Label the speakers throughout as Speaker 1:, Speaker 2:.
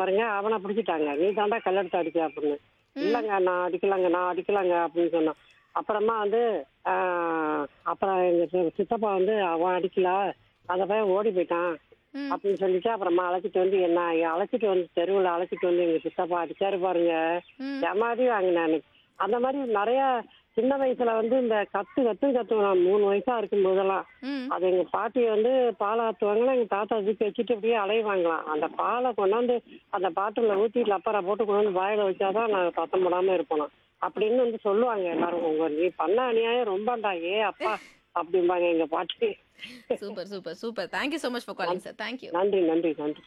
Speaker 1: பாருங்க அவனை பிடிச்சிட்டாங்க நீ தாண்டா கல்லெடுத்து அடிச்ச அப்படின்னு இல்லைங்க நான் அடிக்கலங்க நான் அடிக்கலங்க அப்படின்னு சொன்னான் அப்புறமா வந்து ஆஹ், அப்புறம் எங்க சி- சித்தப்பா வந்து அவன் அடிக்கல அந்த பையன் ஓடி போயிட்டான்
Speaker 2: ம்.
Speaker 1: அப்படின்னு சொல்லிட்டு அப்புறமா அழைச்சிட்டு வந்து என்ன அழைச்சிட்டு வந்து தெருவில் அழைச்சிட்டு வந்து எங்க சித்தப்பா அடிச்சாரு பாருங்க
Speaker 2: ம்.
Speaker 1: ஜமாதி வாங்கினேன் அந்த மாதிரி நிறைய சின்ன வயசுல வந்து இந்த கத்து கத்து கத்துவேன் மூணு வயசா இருக்கும் போதெல்லாம்
Speaker 2: ம்.
Speaker 1: அது எங்க பாட்டி வந்து பால் ஆத்துவாங்கன்னா எங்க தாத்தா அதுக்கு வச்சுட்டு அப்படியே அலைவாங்களாம் அந்த பாலை கொண்டாந்து அந்த பாட்டில ஊத்தி லப்பரை போட்டு கொண்டாந்து வாயில வச்சாதான் நான் சத்தம் போடாம இருப்போம் அப்படின்னு வந்து சொல்லுவாங்க எல்லாரும் உங்க நீ பண்ண அநியாயம் ரொம்பண்டா ஏ அப்பா அப்படிம்பாங்க எங்க பாட்டி
Speaker 2: super super super thank you so much for calling sir thank you
Speaker 1: நன்றி நன்றி நன்றி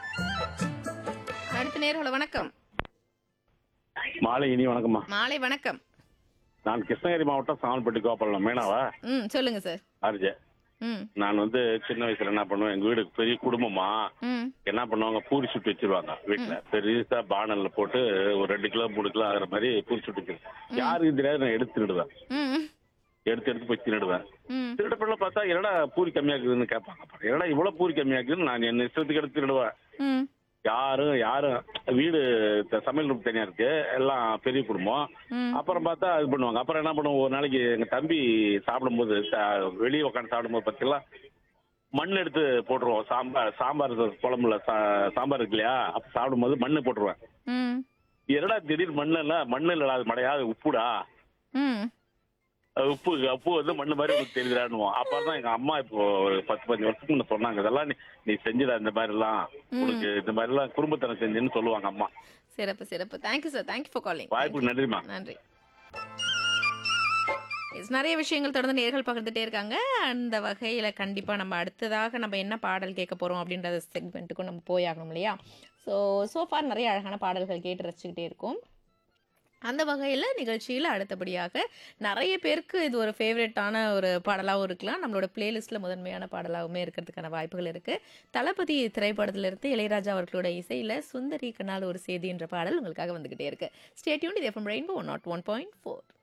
Speaker 2: அடுத்த நேரோட வணக்கம்
Speaker 3: மாலை இனி வணக்கம்மா
Speaker 2: மாலை வணக்கம்
Speaker 3: நான் கிருஷ்ணகிரி மாவட்டம் சாமல்பட்டி கோபாலம் மீனாவா
Speaker 2: ம் சொல்லுங்க சார்
Speaker 3: ஆர்ஜே
Speaker 2: ம்
Speaker 3: நான் வந்து சின்ன வயசுல என்ன பண்ணுவேன் எங்க வீடு பெரிய குடும்பமா
Speaker 2: ம்
Speaker 3: என்ன பண்ணுவாங்க பூரி சுட்டு வச்சிருவாங்க வீட்டுல பெருசா பானல்ல போட்டு ஒரு ரெண்டு கிலோ மூணு கிலோ ஆகிற மாதிரி பூரி சுட்டு வச்சிருவேன் யாருக்கும் தெரியாது நான் எடுத்து திருடுவேன்
Speaker 2: ம்
Speaker 3: எடுத்து எடுத்து போய் திருடுவேன்
Speaker 2: ம்
Speaker 3: திருடப்பட பார்த்தா என்னடா பூரி கம்மியாக்குதுன்னு கேட்பாங்க அப்புறம் என்னடா இவ்வளவு பூரி கம்மியாக்குதுன்னு நான் என்ன இஷ்டத்துக்கு எடுத்து திருடுவேன்
Speaker 2: ம்
Speaker 3: யாரும் யாரும் வீடு த- சமையல் ரூம் தனியா இருக்கு எல்லாம் பெரிய குடும்பம்
Speaker 2: ம்.
Speaker 3: அப்புறம் பார்த்தா இது பண்ணுவாங்க அப்புறம் என்ன பண்ணுவோம் ஒரு நாளைக்கு எங்க தம்பி சாப்பிடும்போது ச- வெளியே உட்காந்து சாப்பிடும்போது பார்த்தீங்களா மண் எடுத்து போட்டுருவோம் சாம்பார் சாம்பார் குழம்புல சா- சாம்பார் இருக்கு இல்லையா அப்ப சாப்பிடும்போது மண்ணு போட்டுருவேன்
Speaker 2: ம்
Speaker 3: என்னடா திடீர் மண்ணு இல்ல மண்ணு இல்லடா அது மடையா அது உப்புடா
Speaker 2: ம்
Speaker 3: அது உப்பு உப்பு வந்து மண்ணு மாதிரி உனக்கு தெரியுதான்னுவோம் அப்பதான் எங்க அம்மா இப்போ ஒரு பத்து பதினஞ்சு வருஷத்துக்கு முன்ன சொன்னாங்க இதெல்லாம் நீ நீ செஞ்சுடா இந்த மாதிரி எல்லாம் உனக்கு இந்த மாதிரி எல்லாம் குடும்பத்தனம் செஞ்சுன்னு சொல்லுவாங்க அம்மா
Speaker 2: சிறப்பு சிறப்பு thank you sir thank you for calling
Speaker 3: வாய்ப்புக்கு நன்றிம்மா
Speaker 2: நன்றி Yes, நிறைய விஷயங்கள் தொடர்ந்து நேர்கள் பகிர்ந்துட்டே இருக்காங்க அந்த வகையில் கண்டிப்பாக நம்ம அடுத்ததாக நம்ம என்ன பாடல் கேட்க போகிறோம் அப்படின்றத செக்மெண்ட்டுக்கும் நம்ம போயாகணும் இல்லையா ஸோ சோஃபார் நிறைய அழகான பாடல்கள் கேட்டு ரசிச்சுக்கிட்டே இருக்கோம் அந்த வகையில் நிகழ்ச்சியில் அடுத்தபடியாக நிறைய பேருக்கு இது ஒரு ஃபேவரட்டான ஒரு பாடலாகவும் இருக்கலாம் நம்மளோட பிளேலிஸ்ட்டில் முதன்மையான பாடலாகவுமே இருக்கிறதுக்கான வாய்ப்புகள் இருக்குது தளபதி திரைப்படத்திலிருந்து இளையராஜா அவர்களோட இசையில் சுந்தரி கண்ணால் ஒரு செய்தி என்ற பாடல் உங்களுக்காக வந்துக்கிட்டே இருக்கு ஸ்டேட்யூன் இது FM Rainbow one nought one point four